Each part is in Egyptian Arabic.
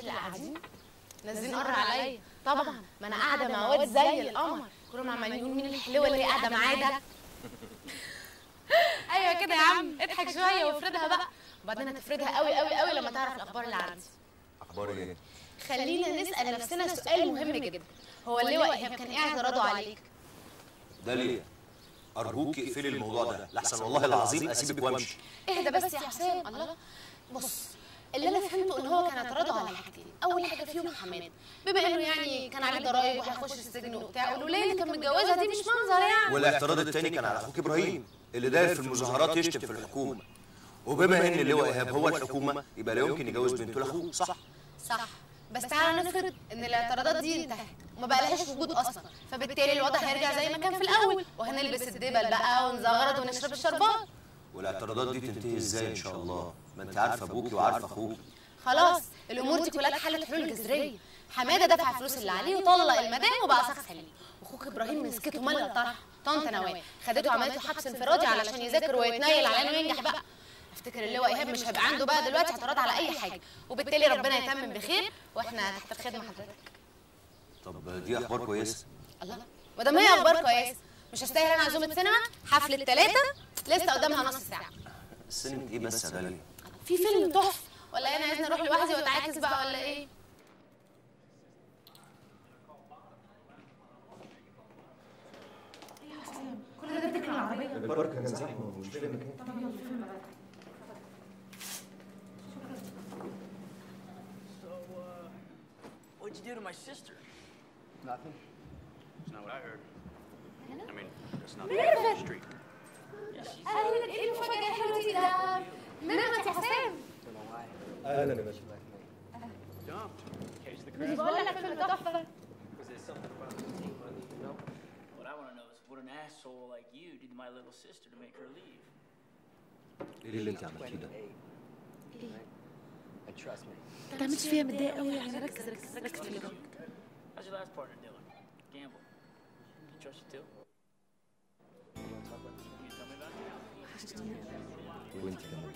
اللي قاعدين نازلين قر عليا طبعا ما انا قاعده مع واد زي القمر كلهم عمالين يقولوا مين الحلوه اللي قاعده معاه ده ايوه كده يا عم اضحك شويه وافردها بقى وبعدين هتفردها قوي قوي قوي لما تعرف الاخبار اللي عندي اخبار ايه خلينا نسال نفسنا سؤال مهم جدا هو اللواء ايهاب كان ايه اعتراضه عليك داليا ارجوك اقفلي الموضوع ده لحسن والله العظيم اسيبك وامشي اهدى بس يا حسام الله بص اللي انا فهمته ان هو كان اعتراضه على حاجتين اول حاجه فيهم حماد بما انه يعني كان عليه ضرايب وهيخش السجن وبتاع والولايه اللي كان متجوزها دي مش منظر يعني والاعتراض التاني كان على اخوك ابراهيم اللي داير في المظاهرات يشتم في الحكومه وبما ان اللواء ايهاب هو الحكومه يبقى لا يمكن يجوز بنته لاخوه صح صح بس تعالى نفرض ان الاعتراضات دي انتهت وما بقالهاش وجود اصلا فبالتالي الوضع هيرجع زي ما كان في الاول وهنلبس الدبل بقى ونزغرط ونشرب الشربات والاعتراضات دي تنتهي ازاي ان شاء الله ما انت عارفه ابوكي وعارفه اخوكي خلاص الامور دي كلها اتحلت حلول جذريه حماده دفع الفلوس اللي عليه وطلق المدام وبقى شخص سليم واخوك ابراهيم مسكته ملة طرح طنط نوال خدته عملت له حبس انفرادي علشان يذاكر ويتنيل على انه ينجح بقى افتكر اللواء ايهاب مش هيبقى عنده بقى دلوقتي اعتراض على اي حاجه وبالتالي ربنا يتمم بخير واحنا تحت الخدمه حضرتك طب دي اخبار كويسه الله ما دام هي اخبار كويس مش هستاهل انا عزومه سينما حفله ثلاثه لسه قدامها نص ساعه سنة ايه بس يا داليا في فيلم تحفه ولا انا عايزني اروح لوحدي واتعاكس بقى ولا ايه كل ده بتكلم العربيه البارك كان زحمه ومش لاقي مكان So, uh, what'd you do to my sister? Nothing. That's not what I heard. I mean, that's not Miravet. the street. Yes. اهلا ايه المفاجاه الحلوه دي ده منعت يا حسام Don't know why. اهلا يا باشا Dumped. Case the مش crap. بقول لك فيلم تحفه Was there something about the team money, you know? What I want to know is what an asshole like you did to my little sister to make her leave. ايه اللي انت عملتيه ده 28. Right? And trust me. ما تعملش فيها متضايق قوي يعني ركز ركز ركز في اللي جنبك How's your last partner, Dylan? Gamble. You trust you too? You want to talk about this? Can you tell me about it? وانت كمان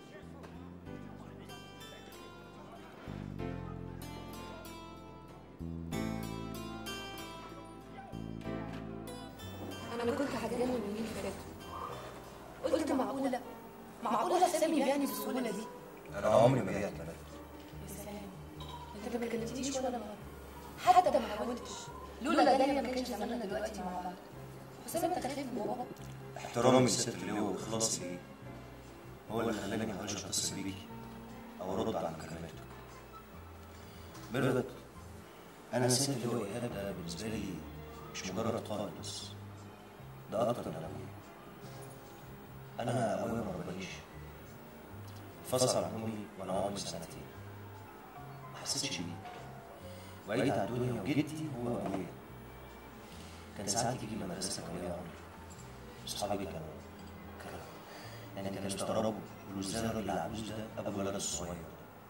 انا كنت هتجنن اليومين اللي فاتوا قلت معقوله معقوله سامي بيعني بالسهوله دي انا عمري ما بيعت بنات يا سلام انت ما كلمتنيش ولا مره حتى ما حاولتش لولا داليا ما كانش زماننا دلوقتي مع بعض حسام انت خايف من بابا احترامي لست اللواء واخلاصي ليه هو اللي خلاني ما اقولش اتصل بيكي او ارد على مكالماتك ميرفت انا ست اللواء ايهاب ده بالنسبه لي مش مجرد قائد بس ده اكتر من ابويا انا ابويا ما ربانيش انفصل عن امي وانا عمري سنتين ما حسيتش بيه وعيت على الدنيا وجدي هو ابويا كان ساعات يجي لي مدرسه قويه عمري اصحابي كانوا كانوا يعني كانوا يستغربوا يقولوا ازاي الراجل العجوز ده ابو الولد الصغير ده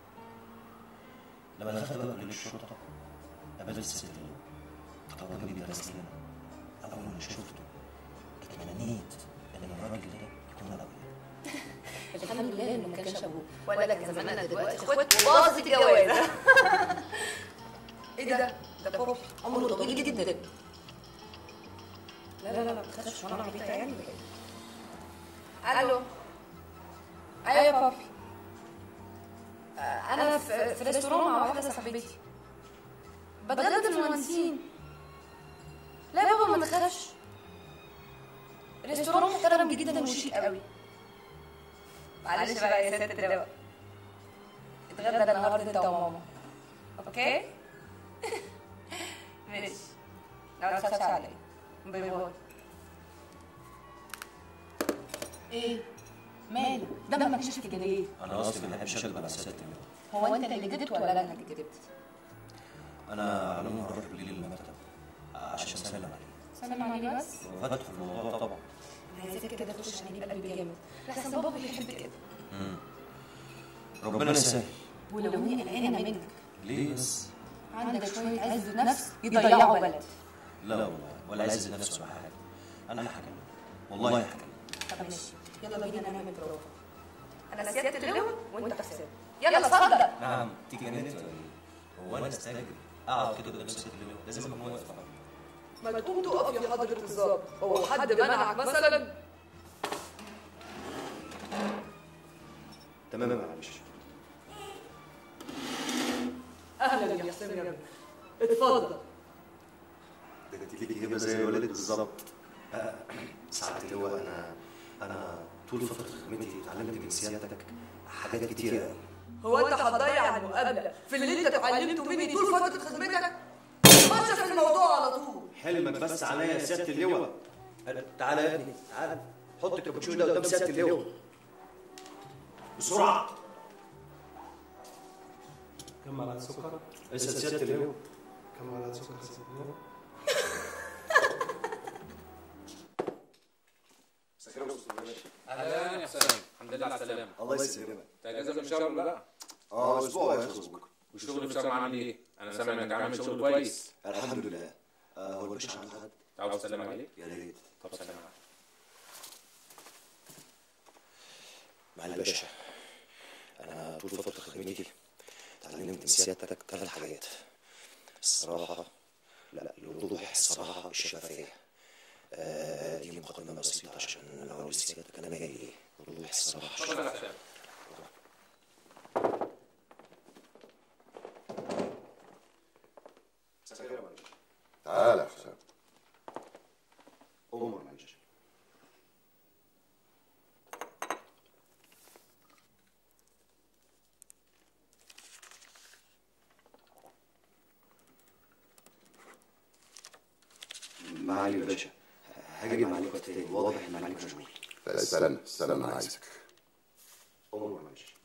لما دخلت بقى كليه الشرطه قابلت الست اللي كان راجل بيدرس لنا اول ما شفته اتمنيت ان الراجل ده يكون ابويا الحمد لله انه ما كانش ابوه ولا كان زماننا دلوقتي اخوات وباظت الجوازه ايه ده؟ ده بابا عمره طويل جدا لا لا لا ما تخافش وانا عبيطه يعني الو ايوه يا بابي آه، انا في, في ريستوران مع واحده صاحبتي بتغدى في المهندسين لا يا بابا ما تخافش ريستوران محترم جدا وشيك قوي معلش بقى يا ست الرواق اتغدى النهارده انت وماما اوكي ماشي لا ما تخافش عليا باي باي ايه مالك دمك نشف كده ليه انا اصلي ما بحبش اكذب على ست اللواء هو انت اللي كدبت ولا انا اللي كدبت انا على ما اروح بالليل المكتب عشان اسلم عليه سلام عليه بس وفتح في الموضوع طبعا انا عايزاك كده تخش عليه بقلب جامد لحسن بابا بيحب كده ربنا يسهل ولو اني قلقانه منك ليه بس عندك شويه عزه نفس يضيعوا بلد لا والله ولا عز نفسه ولا حاجه انا هحكي والله هحكي طب ماشي يلا بينا نعمل بروفا انا سيادة اللواء وانت حساب يلا صدق نعم تيجي نت ولا ايه هو انا استجري اقعد كده قدام ست اللواء لازم اكون واقف طبعا ما تقوم تقف يا حضرة الظابط هو حد منعك مثلا تمام يا معلش اهلا يا حسين يا ابني اتفضل ده انت ليكي هبه زي الولد بالظبط آه، سعادة اللواء انا انا طول فتره خدمتي اتعلمت من سيادتك حاجات كتيره قوي هو انت هتضيع المقابله في اللي انت اتعلمته مني طول فتره خدمتك خش في الموضوع على طول حلمك بس عليا يا سياده اللواء تعالى يا ابني تعالى حط الكابتشينو ده قدام سياده اللواء بسرعه كم معلقة سكر؟ اسال سياده اللواء كم معلقة سكر يا سيدي اللواء؟ اهلا يا حسام الحمد لله على السلامه الله يسلمك انت اجازه من الشغل ولا لا اه اسبوع هيخلص بكره والشغل في الشغل عامل ايه انا سامع انك عامل شغل كويس الحمد لله آه، هو الباشا عنده حد عاوز اسلم عليك يا ريت طب سلام عليك مع الباشا انا طول فتره خدمتي اتعلمت من سيادتك ثلاث حاجات الصراحه لا الوضوح الصراحه الشفافيه آه دي مقدمه بسيطه عشان اقول لسيادتك انا جاي ليه وضوح الصراحه اتفضل يا حسام تعالى يا حسام عمر معلش معالي يا باشا هاجي معاليك وقت تاني واضح ان معاليك مشغول لا استنى استنى انا عايزك عمر معلش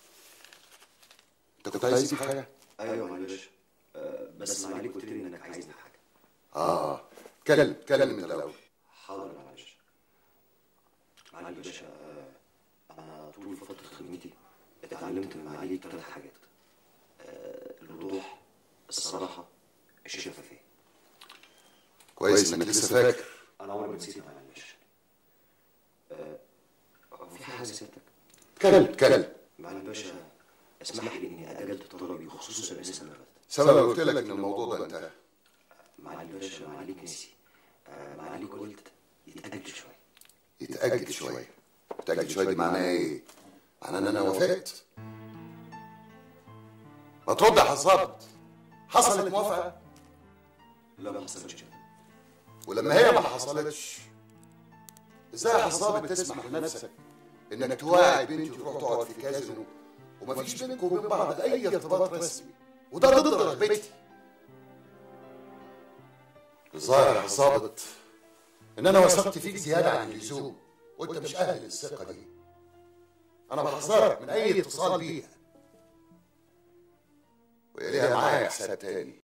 انت كنت عايز في حاجه ايوه معالي يا باشا آه، بس معاليك قلت لي انك عايزني في حاجه اه كلم كلم من الاول حاضر معلش معالي يا باشا آه، انا طول فتره خدمتي اتعلمت من معاليك ثلاث حاجات آه، الوضوح الصراحه الشفافيه كويس انك لسه فاكر انا عمري ما نسيت معالي يا باشا آه، هو في حاجه سيادتك كلم كلم معالي يا باشا اسمح لي اني اجلت طلبي بخصوص الرئاسه اللي فاتت سبب قلت لك ان الموضوع ده انتهى معالي الباشا معاليك نسي آه، معاليك قلت يتأجل شوية يتاجل شويه يتاجل شويه دي معناها ايه معناها ان انا وافقت ما ترد يا حصاد حصلت موافقه لا ما حصلش كده ولما هي ما حصلتش ازاي يا حصاد تسمح لنفسك انك تواعد بنتي تروح تقعد في كازينو ومفيش بينكم وبين بعض اي ارتباط رسمي وده ضد رغبتي الظاهر يا حصابت ان انا وثقت فيك زياده عن اللزوم وانت مش اهل للثقه دي انا بحذرك من اي اتصال بيها ويليها معايا حساب تاني